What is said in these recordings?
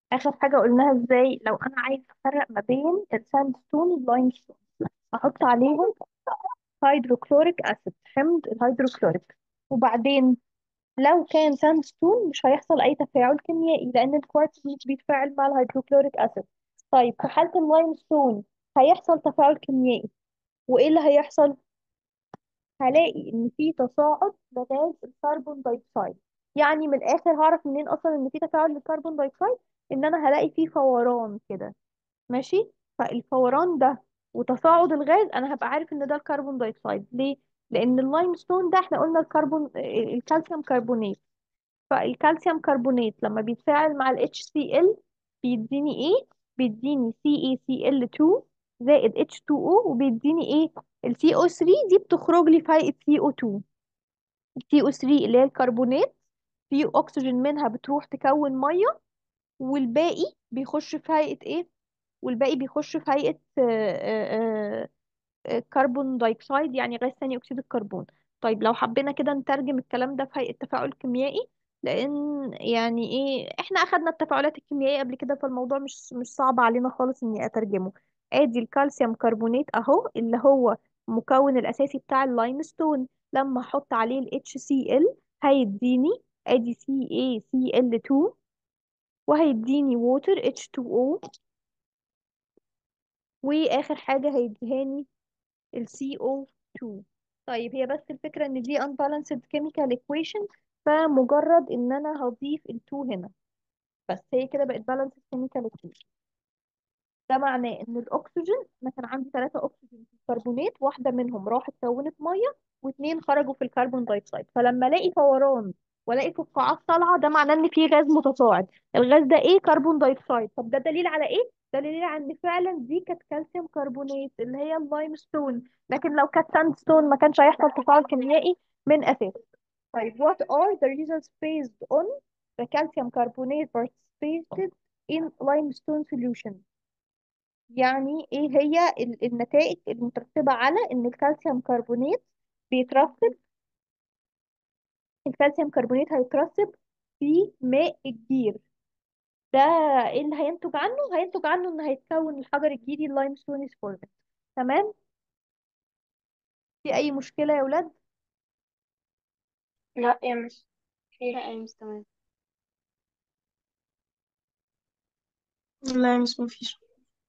اخر حاجه قلناها ازاي لو انا عايز افرق ما بين الساند ستون واللايم ستون احط عليهم هيدروكلوريك اسيد حمض الهيدروكلوريك وبعدين لو كان ساند ستون مش هيحصل اي تفاعل كيميائي لان الكوارتز مش بيتفاعل مع الهيدروكلوريك اسيد طيب في حاله اللايم ستون هيحصل تفاعل كيميائي وايه اللي هيحصل هلاقي ان في تصاعد لغاز الكربون دايوكسيد يعني من الاخر هعرف منين اصلا ان في تفاعل للكربون دايوكسيد ان انا هلاقي فيه فوران كده ماشي فالفوران ده وتصاعد الغاز انا هبقى عارف ان ده الكربون دايوكسيد ليه لان اللايم ستون ده احنا قلنا الكربون الكالسيوم كربونات فالكالسيوم كربونات لما بيتفاعل مع ال HCl بيديني ايه بيديني CaCl2 زائد H2O وبيديني ايه ال CO3 دي بتخرج لي فايقة CO2 ال CO3 اللي هي الكربونات في اكسجين منها بتروح تكون ميه والباقي بيخش في هيئة ايه والباقي بيخش في هيئة آه، آه، آه، كربون دايوكسيد يعني غاز ثاني اكسيد الكربون طيب لو حبينا كده نترجم الكلام ده في هيئة تفاعل كيميائي لان يعني ايه احنا اخدنا التفاعلات الكيميائية قبل كده فالموضوع مش مش صعب علينا خالص اني اترجمه ادي الكالسيوم كربونات اهو اللي هو المكون الاساسي بتاع اللايمستون لما احط عليه ال HCl هيديني ادي CaCl2 وهيديني ووتر H2O واخر حاجة هيديهاني ال CO2 طيب هي بس الفكرة ان دي unbalanced chemical equation فمجرد ان انا هضيف ال 2 هنا بس هي كده بقت balanced chemical equation ده معناه ان الاكسجين انا كان عندي ثلاثة اكسجين في الكربونات واحدة منهم راحت كونت مية واثنين خرجوا في الكربون دايوكسيد فلما الاقي فوران والاقي فقاعات طالعة ده معناه ان في غاز متصاعد الغاز ده ايه كربون دايوكسيد طب ده دليل على ايه ده دليل على ان فعلا دي كانت كالسيوم كربونات اللي هي اللايم ستون لكن لو كانت ساند ستون ما كانش هيحصل تفاعل كيميائي من اساس طيب what are the results based on the calcium carbonate participated in limestone solution يعني ايه هي ال- النتائج المترتبة على ان الكالسيوم كربونات بيترسب الكالسيوم كربونات هيترسب في ماء الجير ده ايه اللي هينتج عنه هينتج عنه ان هيتكون الحجر الجيري اللايمستون فورمت تمام في اي مشكلة يا ولاد لا يا مس لا مفيش يا مس تمام لا مش مفيش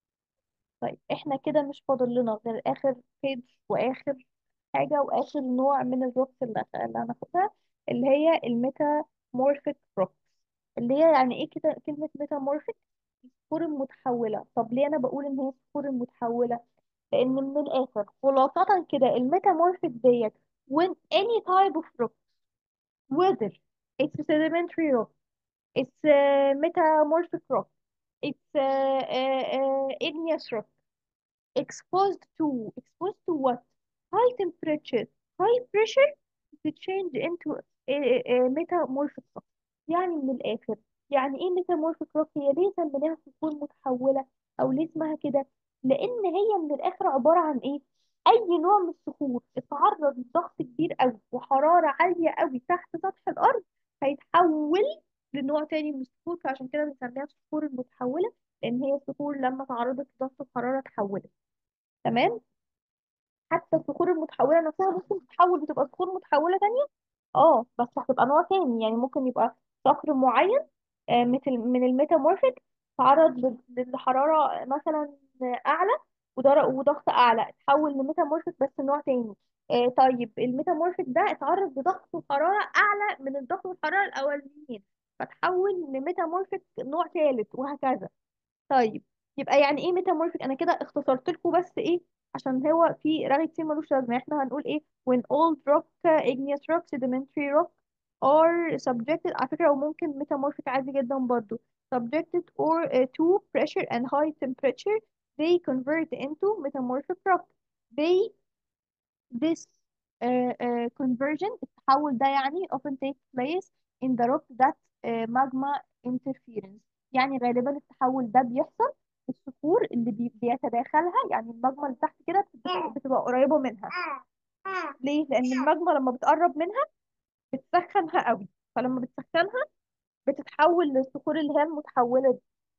طيب احنا كده مش فاضل لنا غير اخر بيج واخر حاجة واخر نوع من الروكس اللي اللي هناخدها اللي هي الميتامورفيك روكس اللي هي يعني ايه كده كلمة ميتامورفيك الصخور المتحولة طب ليه أنا بقول إن هي الصخور المتحولة لأن من الآخر خلاصة كده الميتامورفيك ديت when any type of rock whether it's a sedimentary rock it's a metamorphic rock it's a, a, a igneous rock exposed to exposed to what high temperature high pressure to change into a, a, a metamorphic rock يعني من الآخر يعني ايه ميتامورفيك روك هي ليه سميناها صخور متحولة او ليه اسمها كده لان هي من الاخر عبارة عن ايه اي نوع من الصخور اتعرض لضغط كبير قوي وحرارة عالية قوي تحت سطح الارض هيتحول لنوع تاني من الصخور فعشان كده بنسميها الصخور المتحولة لان هي الصخور لما تعرضت لضغط الحرارة اتحولت تمام حتى الصخور المتحولة نفسها ممكن تتحول وتبقى صخور متحولة تانية اه بس هتبقى نوع تاني يعني ممكن يبقى صخر معين آه، مثل من الميتامورفيك تعرض لل- للحرارة مثلا أعلى ودر- وضغط أعلى اتحول لميتامورفيك بس نوع تاني آه، طيب الميتامورفيك ده اتعرض لضغط وحرارة أعلى من الضغط والحرارة الأولانيين فتحول لميتامورفيك نوع ثالث وهكذا طيب يبقى يعني ايه ميتامورفيك انا كده اختصرت لكم بس ايه عشان هو في رغي كتير ملوش لازمه احنا هنقول ايه when old rock igneous rock sedimentary rock are subjected على فكره وممكن metamorphic عادي جدا برضو subjected or uh, to pressure and high temperature they convert into metamorphic rock they this uh, uh, conversion التحول ده يعني often takes place in the rock that uh, magma interference يعني غالبا التحول ده بيحصل في الصخور اللي بي- بيتداخلها يعني الماجما اللي تحت كده بتبقى بتبقى قريبة منها ليه؟ لأن الماجما لما بتقرب منها بتسخنها قوي فلما بتسخنها بتتحول للصخور اللي هي المتحولة دي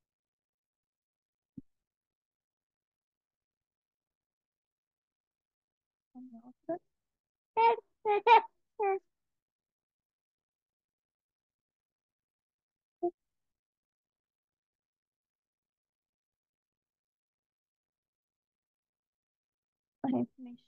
اهي ماشي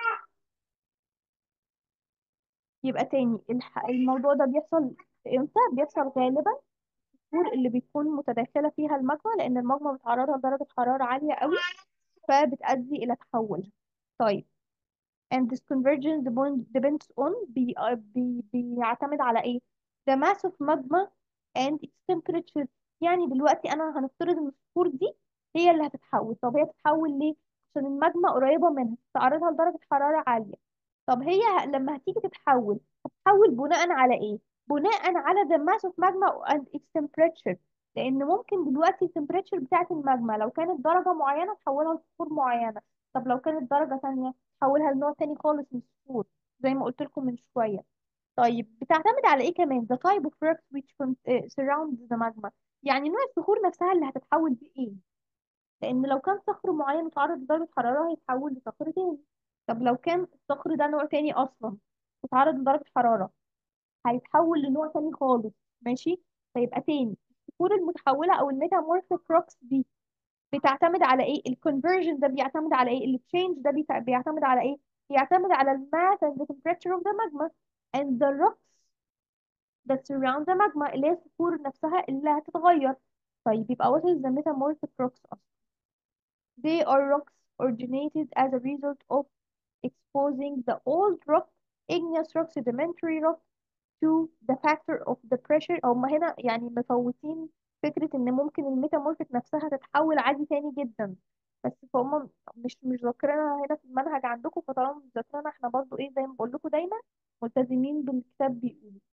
يبقى تاني الح... الموضوع ده بيحصل امتى بيحصل غالبا الصخور اللي بيكون متداخلة فيها الماجما لأن الماجما بتعرضها لدرجة حرارة عالية قوي فبتؤدي إلى تحول طيب and this convergence depend- depends on بي... بي... بيعتمد على ايه the mass of magma and its temperature يعني دلوقتي انا هنفترض ان الصخور دي هي اللي هتتحول طب هي تتحول ليه عشان الماجما قريبة منها تعرضها لدرجة حرارة عالية طب هي ه- لما هتيجي تتحول هتتحول بناء على ايه بناء على the mass of magma and its temperature لان ممكن دلوقتي التمبريتشر بتاعت الماجما لو كانت درجة معينة تحولها لصخور معينة طب لو كانت درجة تانية تحولها لنوع تاني خالص من الصخور زي ما قلت لكم من شوية طيب بتعتمد على ايه كمان the type of rocks which con- eh, surround the magma يعني نوع الصخور نفسها اللي هتتحول دي ايه لان لو كان صخر معين متعرض لدرجة حرارة هيتحول لصخر تاني طب لو كان الصخر ده نوع تاني اصلا متعرض لدرجة حرارة هيتحول لنوع تاني خالص ماشي فيبقى تاني الصخور المتحولة او الميتامورفيك روكس دي بتعتمد على ايه الكونفرجن ده بيعتمد على ايه التشينج ده بيتع- بيعتمد على ايه بيعتمد على الماس and the temperature of the magma and the rocks that surround the magma اللي هي الصخور نفسها اللي هتتغير طيب يبقى what is the metamorphic rocks أصلا they are rocks originated as a result of exposing the old rock igneous rock sedimentary rock to the factor of the pressure هم هنا يعني مفوتين فكرة ان ممكن الميتامورفيك نفسها تتحول عادي تاني جدا بس فهم مش مش ذاكرينها هنا في المنهج عندكم فطالما مش ذاكرينها احنا برضو ايه زي ما بقول لكم دايما ملتزمين بالكتاب بيقول